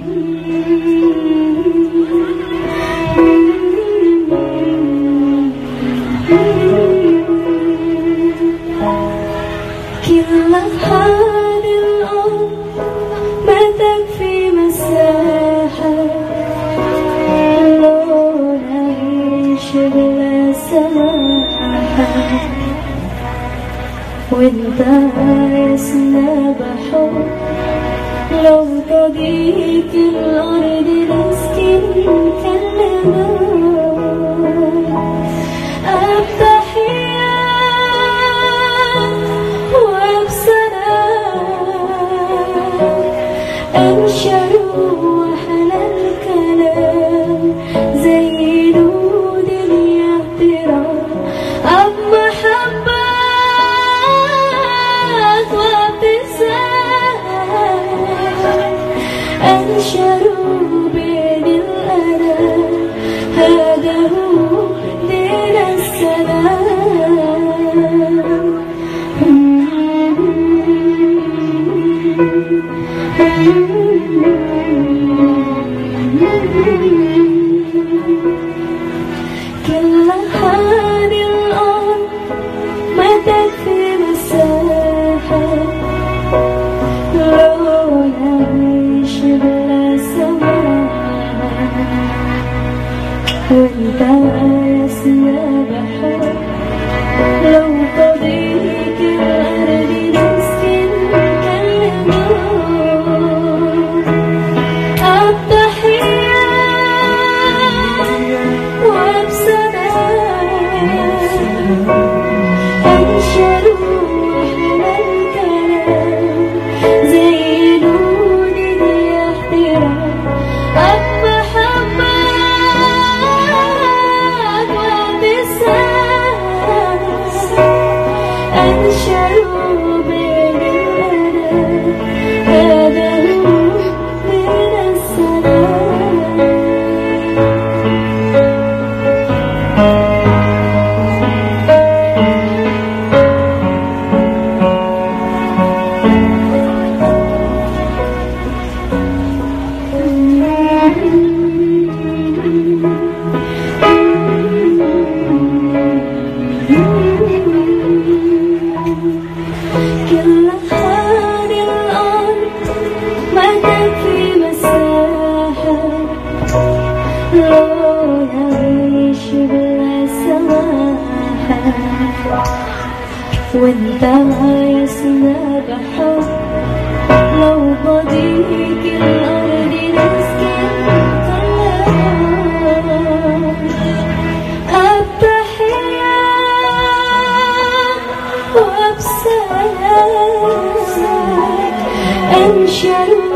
كل هذه الأرض ما تكفي مساحة لو نعيش بلا سماحة وانت عايزنا بحب لو تضيق الأرض نسكن كلنا التحية وبسلام أنشر وحلى الكلام زي نود الاحترام أب محبات وابتسام أنشروا بين الأنام هذا هو دين السلام كل هذه الأرض ما تكفي مساحة لو نعيش بلا سماحة وانت عايزنا بحب لو تضيق الأرض نسكن كلنا التحية وبسلام أنشروا أحلى الكلام زي نور الاحترام أب محبات وابتسام أنشروا بين الأنام هذا هو دين السلام كل هذه الأرض ما تكفي مساحة لو نعيش بلا سماحة وانت عايزنا بحب لو بضيق الأرض نسكن كلنا التحية وبسلام أنشروا